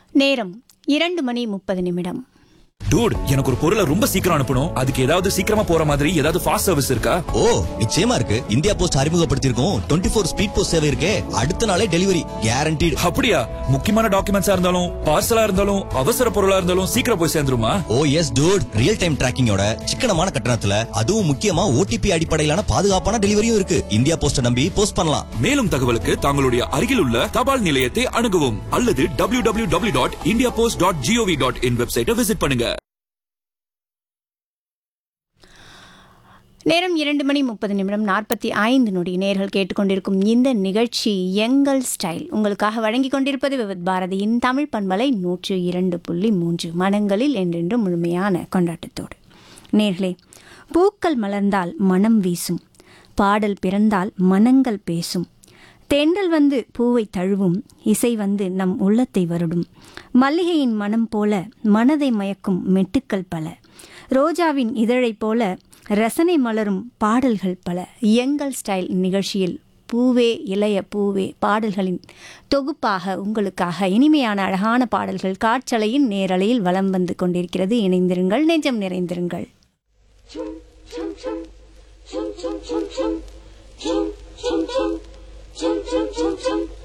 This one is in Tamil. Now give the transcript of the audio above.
நேரம் இரண்டு மணி முப்பது நிமிடம் டூட் எனக்கு ஒரு பொருளை ரொம்ப சீக்கிரம் அனுப்பணும் அதுக்கு ஏதாவது சீக்கிரமா போற மாதிரி ஏதாவது ஃபாஸ்ட் சர்வீஸ் இருக்கா ஓ நிச்சயமா இருக்கு இந்தியா போஸ்ட் அறிமுகப்படுத்தியிருக்கோம் டுவெண்ட்டி ஃபோர் ஸ்பீட் போஸ்ட் சேவை இருக்கே அடுத்த நாளே டெலிவரி கேரண்டீடு அப்படியா முக்கியமான டாக்குமெண்ட்ஸா இருந்தாலும் பார்சலா இருந்தாலும் அவசர பொருளா இருந்தாலும் சீக்கிரம் போய் சேர்ந்துருமா oh yes dude real time டிராக்கிங்கோட சிக்கனமான கட்டணத்துல அதுவும் முக்கியமா ஓடிபி அடிப்படையிலான பாதுகாப்பான டெலிவரியும் இருக்கு இந்தியா போஸ்ட நம்பி போஸ்ட் பண்ணலாம் மேலும் தகவலுக்கு தங்களுடைய அருகில் உள்ள தபால் நிலையத்தை அணுகவும் அல்லது W W W dot India post dot GOV dot in வெப்சைட்டை விசிட் பண்ணுங்க நேரம் இரண்டு மணி முப்பது நிமிடம் நாற்பத்தி ஐந்து நொடி நேர்கள் கேட்டுக்கொண்டிருக்கும் இந்த நிகழ்ச்சி எங்கள் ஸ்டைல் உங்களுக்காக வழங்கி கொண்டிருப்பது விவித் பாரதியின் தமிழ் பண்பலை நூற்று இரண்டு புள்ளி மூன்று மனங்களில் என்றென்று முழுமையான கொண்டாட்டத்தோடு நேர்களே பூக்கள் மலர்ந்தால் மனம் வீசும் பாடல் பிறந்தால் மனங்கள் பேசும் தென்றல் வந்து பூவை தழுவும் இசை வந்து நம் உள்ளத்தை வருடும் மல்லிகையின் மனம் போல மனதை மயக்கும் மெட்டுக்கள் பல ரோஜாவின் இதழைப் போல ரசனை மலரும் பாடல்கள் பல எங்கள் ஸ்டைல் நிகழ்ச்சியில் பூவே இளைய பூவே பாடல்களின் தொகுப்பாக உங்களுக்காக இனிமையான அழகான பாடல்கள் காற்றலையின் நேரலையில் வலம் வந்து கொண்டிருக்கிறது இணைந்திருங்கள் நெஞ்சம் நிறைந்திருங்கள் chum chum chum chum chum chum chum chum chum chum chum chum chum chum